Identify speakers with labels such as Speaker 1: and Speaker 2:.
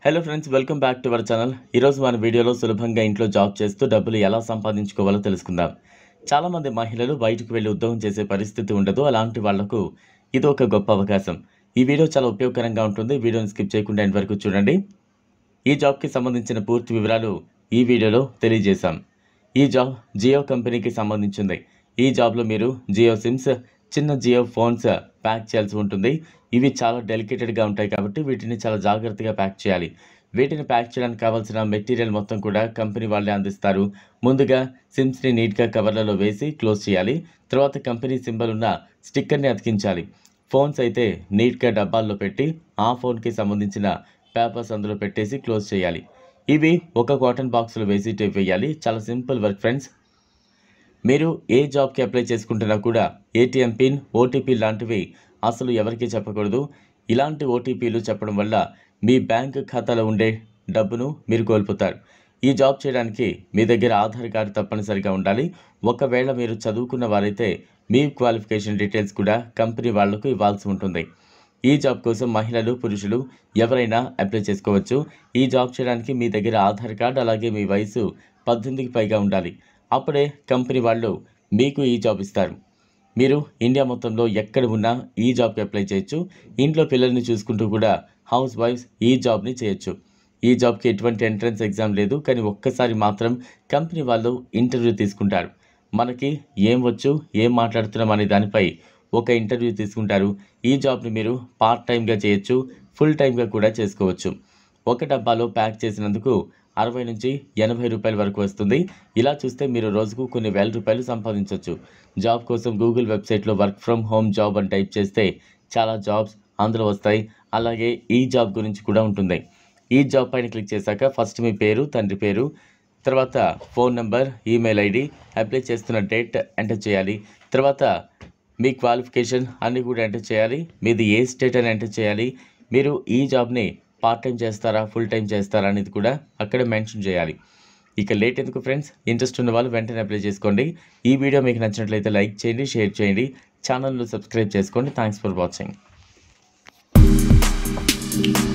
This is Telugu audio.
Speaker 1: hello friends welcome back to our channel ఈరోజు మన వీడియోలో సులభంగా ఇంట్లో జాబ్ చేస్తూ డబ్బులు ఎలా సంపాదించుకోవాలో తెలుసుకుందాం చాలామంది మహిళలు బయటకు వెళ్ళి ఉద్యోగం చేసే పరిస్థితి ఉండదు అలాంటి వాళ్లకు ఇది ఒక గొప్ప అవకాశం ఈ వీడియో చాలా ఉపయోగకరంగా ఉంటుంది వీడియోని స్కిప్ చేయకుండా ఎండ్ వరకు చూడండి ఈ జాబ్కి సంబంధించిన పూర్తి వివరాలు ఈ వీడియోలో తెలియజేశాం ఈ జాబ్ జియో కంపెనీకి సంబంధించింది ఈ జాబ్లో మీరు జియో సిమ్స్ చిన్న జియో ఫోన్స్ ప్యాక్ చేయాల్సి ఉంటుంది ఇవి చాలా డెలికేటెడ్గా ఉంటాయి కాబట్టి వీటిని చాలా జాగ్రత్తగా ప్యాక్ చేయాలి వీటిని ప్యాక్ చేయడానికి కావాల్సిన మెటీరియల్ మొత్తం కూడా కంపెనీ వాళ్ళే అందిస్తారు ముందుగా సిమ్స్ని నీట్గా కవర్లలో వేసి క్లోజ్ చేయాలి తర్వాత కంపెనీ సింబల్ ఉన్న స్టిక్కర్ని అతికించాలి ఫోన్స్ అయితే నీట్గా డబ్బాల్లో పెట్టి ఆ ఫోన్కి సంబంధించిన పేపర్స్ అందులో పెట్టేసి క్లోజ్ చేయాలి ఇవి ఒక కాటన్ బాక్స్లో వేసి టేప్ వేయాలి చాలా సింపుల్ వర్క్ ఫ్రెండ్స్ మీరు ఏ జాబ్కి అప్లై చేసుకుంటున్నా కూడా ఏటీఎం పిన్ ఓటీపీ లాంటివి అసలు ఎవరికీ చెప్పకూడదు ఇలాంటి ఓటీపీలు చెప్పడం వల్ల మీ బ్యాంక్ ఖాతాలో ఉండే డబ్బును మీరు కోల్పోతారు ఈ జాబ్ చేయడానికి మీ దగ్గర ఆధార్ కార్డు తప్పనిసరిగా ఉండాలి ఒకవేళ మీరు చదువుకున్న వారైతే మీ క్వాలిఫికేషన్ డీటెయిల్స్ కూడా కంపెనీ వాళ్లకు ఇవ్వాల్సి ఉంటుంది ఈ జాబ్ కోసం మహిళలు పురుషులు ఎవరైనా అప్లై చేసుకోవచ్చు ఈ జాబ్ చేయడానికి మీ దగ్గర ఆధార్ కార్డు అలాగే మీ వయసు పద్దెనిమిదికి పైగా ఉండాలి అప్పుడే కంపెనీ వాళ్ళు మీకు ఈ జాబ్ ఇస్తారు మీరు ఇండియా మొత్తంలో ఎక్కడ ఉన్నా ఈ జాబ్కి అప్లై చేయొచ్చు ఇంట్లో పిల్లల్ని చూసుకుంటూ కూడా హౌస్ వైఫ్స్ ఈ జాబ్ని చేయొచ్చు ఈ జాబ్కి ఎటువంటి ఎంట్రన్స్ ఎగ్జామ్ లేదు కానీ ఒక్కసారి మాత్రం కంపెనీ వాళ్ళు ఇంటర్వ్యూ తీసుకుంటారు మనకి ఏం వచ్చు ఏం మాట్లాడుతున్నాం అనే దానిపై ఒక ఇంటర్వ్యూ తీసుకుంటారు ఈ జాబ్ని మీరు పార్ట్ టైంగా చేయొచ్చు ఫుల్ టైంగా కూడా చేసుకోవచ్చు ఒక డబ్బాలో ప్యాక్ చేసినందుకు అరవై నుంచి ఎనభై రూపాయల వరకు వస్తుంది ఇలా చూస్తే మీరు రోజుకు కొన్ని వేల రూపాయలు సంపాదించవచ్చు జాబ్ కోసం గూగుల్ వెబ్సైట్లో వర్క్ ఫ్రమ్ హోమ్ జాబ్ అని టైప్ చేస్తే చాలా జాబ్స్ అందులో వస్తాయి అలాగే ఈ జాబ్ గురించి కూడా ఉంటుంది ఈ జాబ్ పైన క్లిక్ చేశాక ఫస్ట్ మీ పేరు తండ్రి పేరు తర్వాత phone number email ID apply చేస్తున్న డేట్ ఎంటర్ చేయాలి తర్వాత మీ క్వాలిఫికేషన్ అన్నీ కూడా ఎంటర్ చేయాలి మీది ఏ స్టేట్ అని ఎంటర్ చేయాలి మీరు ఈ జాబ్ని పార్ట్ టైం చేస్తారా ఫుల్ టైం చేస్తారా అనేది కూడా అక్కడ మెన్షన్ చేయాలి ఇక లేట్ ఎందుకు ఫ్రెండ్స్ ఇంట్రెస్ట్ ఉన్న వాళ్ళు వెంటనే అప్లై చేసుకోండి ఈ వీడియో మీకు నచ్చినట్లయితే లైక్ చేయండి షేర్ చేయండి ఛానల్ను సబ్స్క్రైబ్ చేసుకోండి థ్యాంక్స్ ఫర్ వాచింగ్